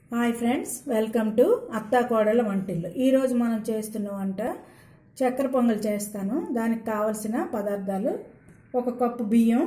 Hi friends welcome to అత్తా కోడల వంటిల్లు ఈరోజు మనం చేస్తున్న వంట చక్కెర పొంగల్ చేస్తాను దానికి కావలసిన పదార్థాలు ఒక కప్పు బియ్యం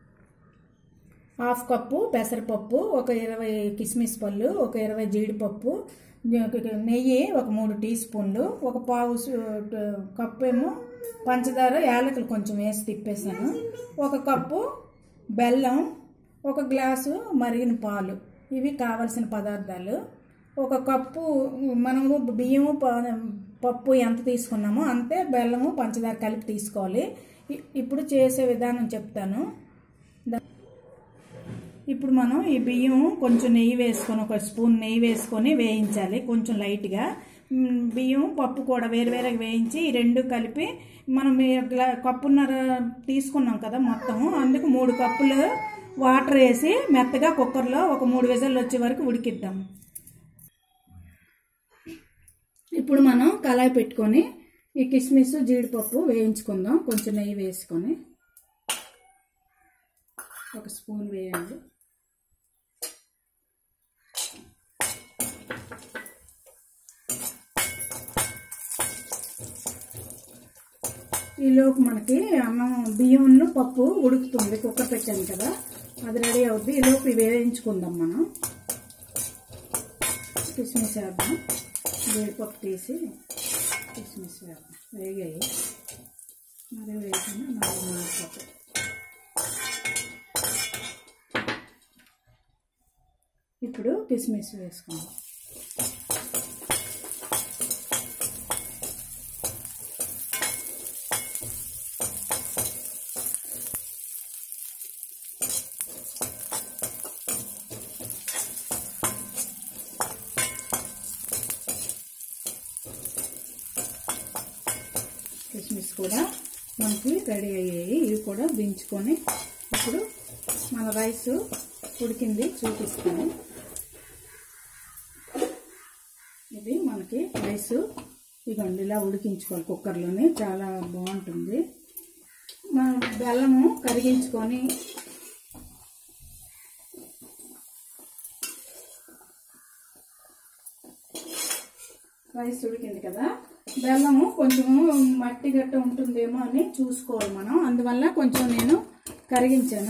హాఫ్ కప్పు పెసరపప్పు ఒక ఇరవై కిస్మిస్ పళ్ళు ఒక ఇరవై జీడిపప్పు నెయ్యి ఒక మూడు టీ స్పూన్లు ఒక పావు సు- కప్పు ఏమో పంచదార యాలకులు కొంచెం వేసి తిప్పేసాను ఒక కప్పు బెల్లం ఒక గ్లాసు మరిగిన పాలు ఇవి కావలసిన పదార్థాలు ఒక కప్పు మనము బియ్యము ప- పప్పు ఎంత తీసుకున్నామో అంతే బెల్లము పంచదార కలిపి తీసుకోవాలి ఇ- ఇప్పుడు చేసే విధానం చెప్తాను దా- ఇప్పుడు మనం ఈ బియ్యం కొంచెం నెయ్యి వేసుకొని ఒక స్పూన్ నెయ్యి వేసుకొని వేయించాలి కొంచెం లైట్గా మ్, బియ్యం పప్పు కూడా వేరు వేరేగా వేయించి ఈ రెండు కలిపి మనం ఈ గ్లా కప్పున్నర తీసుకున్నాం కదా మొత్తం అందుకు మూడు కప్పులు వాటర్ వేసి మెత్తగా కుక్కర్లో ఒక మూడు విజల్లు వచ్చే వరకు ఉడికిద్దాం ఇప్పుడు మనం కళాయి పెట్టుకొని ఈ కిస్మిస్ జీడిపప్పు వేయించుకుందాం కొంచెం నెయ్యి వేసుకొని ఒక స్పూన్ వేయండి ఈలోపు మనకి అన్నం బియ్యంను పప్పు ఉడుకుతుంది కుక్కర్ పెట్టాను కదా అది రెడీ అవుద్ది ఈలోపు ఇవి వేయించుకుందాం మనం కిస్మిస్ వేద్దాం జీడిపప్పు తీసి కిస్మిస్ వేద్దాం వేగాయి మరి వేయకుండా నాలుగు మాడిపోతాయి ఇప్పుడు కిస్మిస్ వేసుకుందాం కిస్మిస్ కూడా మనకి రెడీ అయ్యాయి ఇవి కూడా దించుకొని ఇప్పుడు మన రైస్ ఉడికింది చూపిస్తాను ఇది మనకి రైస్ ఇదిగోండి ఇలా ఉడికించుకోవాలి కుక్కర్లోనే చాలా బాగుంటుంది మనం బెల్లము కరిగించుకొని రైస్ ఉడికింది కదా బెల్లము కొంచెం మట్టి గట్ట ఉంటుందేమో అని చూసుకోవాలి మనం అందువల్ల కొంచెం నేను కరిగించాను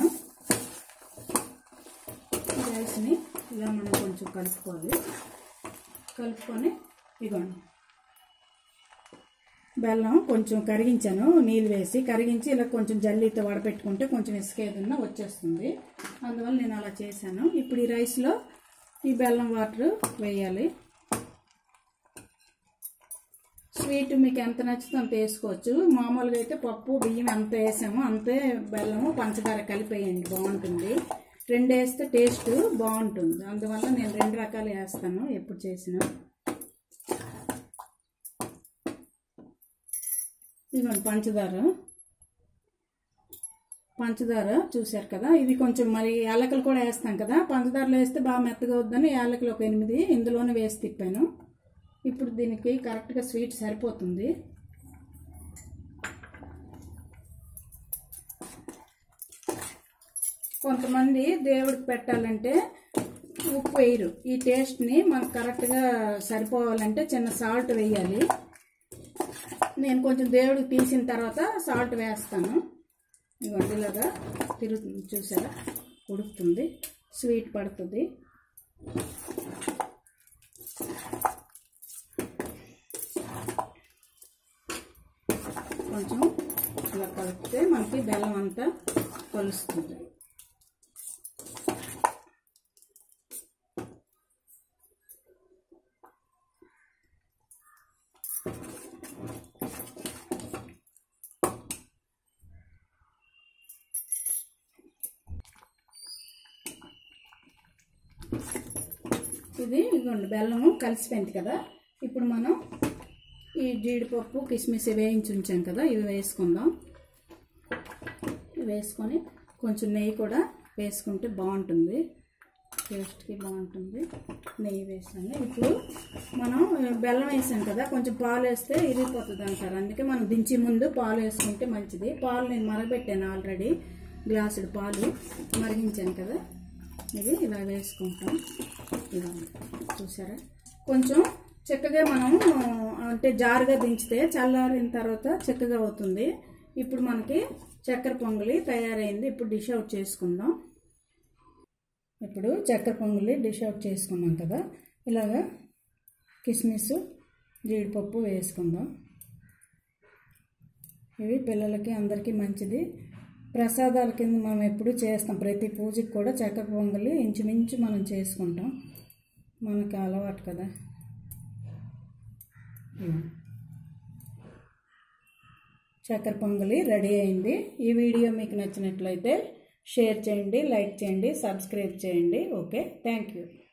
ఈ రైస్ని ఇలా మనం కొంచెం కలుపుకోవాలి కలుపుకొని ఇగోండి బెల్లం కొంచెం కరిగించాను నీళ్ళు వేసి కరిగించి ఇలా కొంచెం జల్లీతో వడపెట్టుకుంటే కొంచెం ఇసుక ఏదన్నా వచ్చేస్తుంది అందువల్ల నేను అలా చేశాను ఇప్పుడు ఈ రైస్లో ఈ బెల్లం వాటర్ వేయాలి స్వీట్ మీకు ఎంత నచ్చితే అంత వేసుకోవచ్చు మామూలుగా అయితే పప్పు బియ్యం ఎంత వేసామో అంతే బెల్లము పంచదార కలిపేయండి బాగుంటుంది రెండు వేస్తే టేస్ట్ బాగుంటుంది అందువల్ల నేను రెండు రకాలు వేస్తాను ఎప్పుడు చేసినా ఇదిగోండి పంచదార పంచదార చూశారు కదా ఇది కొంచెం మరి యాలకులు కూడా వేస్తాం కదా పంచదారలో వేస్తే బాగా మెత్తగా అవుద్దని యాలకులు ఒక ఎనిమిది ఇందులోనే వేసి తిప్పాను ఇప్పుడు దీనికి కరెక్ట్గా స్వీట్ సరిపోతుంది కొంతమంది దేవుడికి పెట్టాలంటే ఉప్పు వేయరు ఈ టేస్ట్ని మనకు కరెక్ట్గా సరిపోవాలంటే చిన్న సాల్ట్ వేయాలి నేను కొంచెం దేవుడికి తీసిన తర్వాత సాల్ట్ వేస్తాను ఇదిగోండి ఇలాగా తిరుగుతుంది చూసారా ఉడుకుతుంది స్వీట్ పడుతుంది కొంచెం ఇలా కలిపితే మనకి బెల్లం అంతా కలుస్తుంది ఇది ఇదిగోండి బెల్లము కలిసిపోయింది కదా ఇప్పుడు మనం ఈ జీడిపప్పు కిస్మిస్ వేయించి ఉంచాం కదా ఇవి వేసుకుందాం ఇవి వేసుకొని కొంచెం నెయ్యి కూడా వేసుకుంటే బాగుంటుంది టేస్ట్కి బాగుంటుంది నెయ్యి వేసాను ఇప్పుడు మనం బెల్లం వేసాం కదా కొంచెం పాలు వేస్తే ఇరిగిపోతుంది అంటారు అందుకే మనం దించి ముందు పాలు వేసుకుంటే మంచిది పాలు నేను మరగబెట్టాను ఆల్రెడీ గ్లాసుడు పాలు మరిగించాను కదా ఇది ఇలా వేసుకుంటాం ఇలా చూసారా కొంచెం చక్కగా మనం అంటే జారుగా దించితే చల్లారిన తర్వాత చక్కగా అవుతుంది ఇప్పుడు మనకి చక్కెర పొంగలి తయారైంది ఇప్పుడు డిష్ అవుట్ చేసుకుందాం ఇప్పుడు చక్కెర పొంగలి డిష్ అవుట్ చేసుకున్నాం కదా ఇలాగా కిస్మిస్ జీడిపప్పు వేసుకుందాం ఇవి పిల్లలకి అందరికీ మంచిది ప్రసాదాల కింద మనం ఎప్పుడు చేస్తాం ప్రతి పూజకి కూడా చక్కెర పొంగలి ఇంచుమించు మనం చేసుకుంటాం మనకు అలవాటు కదా ఇలా. చక్కెర పొంగలి రెడీ అయింది ఈ వీడియో మీకు నచ్చినట్లయితే షేర్ చేయండి లైక్ చేయండి సబ్స్క్రైబ్ చేయండి ఓకే థ్యాంక్ యూ